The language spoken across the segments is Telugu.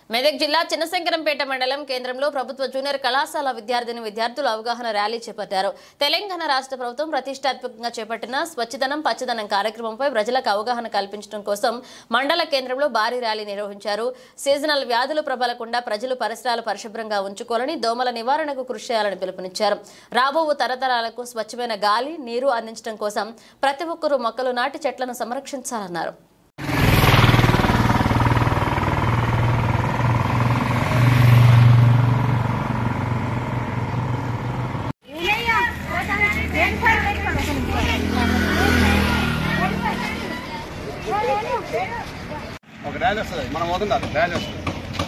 మెదక్ జిల్లా చిన్నశంకరంపేట మండలం కేంద్రంలో ప్రభుత్వ జూనియర్ కళాశాల విద్యార్థిని విద్యార్థులు అవగాహన ర్యాలీ చేపట్టారు తెలంగాణ రాష్ట్ర ప్రభుత్వం ప్రతిష్టాత్మకంగా చేపట్టిన స్వచ్ఛదనం పచ్చదనం కార్యక్రమంపై ప్రజలకు అవగాహన కల్పించడం కోసం మండల కేంద్రంలో భారీ ర్యాలీ నిర్వహించారు సీజనల్ వ్యాధులు ప్రబలకుండా ప్రజలు పరిసరాలు పరిశుభ్రంగా ఉంచుకోవాలని దోమల నివారణకు కృషి చేయాలని పిలుపునిచ్చారు రాబో తరతరాలకు స్వచ్ఛమైన గాలి నీరు అందించడం కోసం ప్రతి ఒక్కరూ మొక్కలు నాటి చెట్లను సంరక్షించాలన్నారు ఒక ర్యాలీ వస్తుంది మనం పోతుండాలి ర్యాలీ వస్తుంది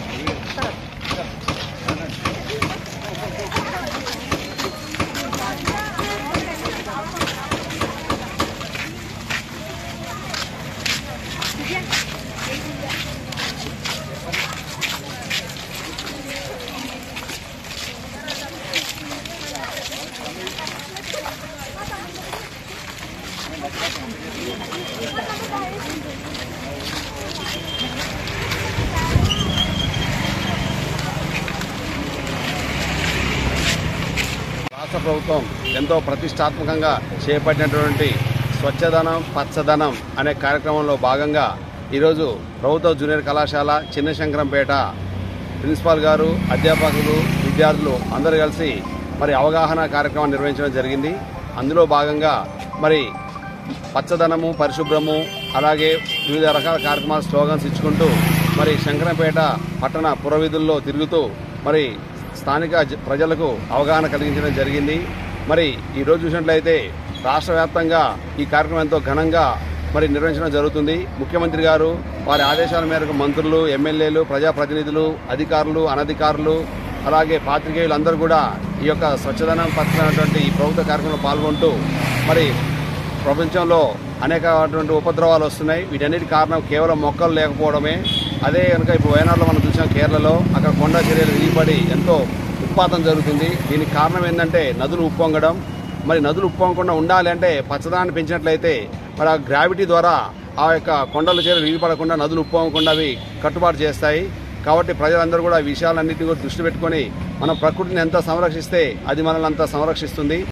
రాష్ట్ర ప్రభుత్వం ఎంతో ప్రతిష్టాత్మకంగా చేపట్టినటువంటి స్వచ్ఛదనం పచ్చదనం అనే కార్యక్రమంలో భాగంగా ఈరోజు ప్రభుత్వ జూనియర్ కళాశాల చిన్నశంకరంపేట ప్రిన్సిపాల్ గారు అధ్యాపకులు విద్యార్థులు అందరూ కలిసి మరి అవగాహన కార్యక్రమం నిర్వహించడం జరిగింది అందులో భాగంగా మరి పచ్చదనము పరిశుభ్రము అలాగే వివిధ రకాల కార్యక్రమాలు స్లోగన్స్ ఇచ్చుకుంటూ మరి శంకరంపేట పట్టణ పురవీధుల్లో తిరుగుతూ మరి స్థానిక జ- ప్రజలకు అవగాహన కలిగించడం జరిగింది మరి ఈ రోజు చూసినట్లయితే రాష్ట్ర వ్యాప్తంగా ఈ కార్యక్రమం ఎంతో ఘనంగా మరి నిర్వహించడం జరుగుతుంది ముఖ్యమంత్రి గారు వారి ఆదేశాల మేరకు మంత్రులు ఎమ్మెల్యేలు ప్రజాప్రతినిధులు అధికారులు అనధికారులు అలాగే పాత్రికేయులు అందరూ కూడా ఈ యొక్క స్వచ్ఛదనం పచ్చనటువంటి ఈ ప్రభుత్వ కార్యక్రమంలో పాల్గొంటూ మరి ప్రపంచంలో అనేకటువంటి ఉపద్రవాలు వస్తున్నాయి వీటన్నిటి కారణం కేవలం మొక్కలు లేకపోవడమే అదే కనుక ఇప్పుడు వయనాడులో మనం చూసాం కేరళలో అక్కడ కొండ చర్యలు విరిగిపడి ఎంతో ఉత్పాతం జరుగుతుంది దీనికి కారణం ఏంటంటే నదులు ఉప్పొంగడం మరి నదులు ఉప్పొంగకుండా ఉండాలి అంటే పచ్చదనాన్ని పెంచినట్లయితే మరి ఆ గ్రావిటీ ద్వారా ఆ యొక్క కొండల చర్యలు విరిగిపడకుండా నదులు ఉప్పొంగకుండా అవి కట్టుబాటు చేస్తాయి కాబట్టి ప్రజలందరూ కూడా ఈ విషయాలన్నింటినీ కూడా దృష్టి పెట్టుకొని మనం ప్రకృతిని ఎంత సంరక్షిస్తే అది మనల్ని అంత సంరక్షిస్తుంది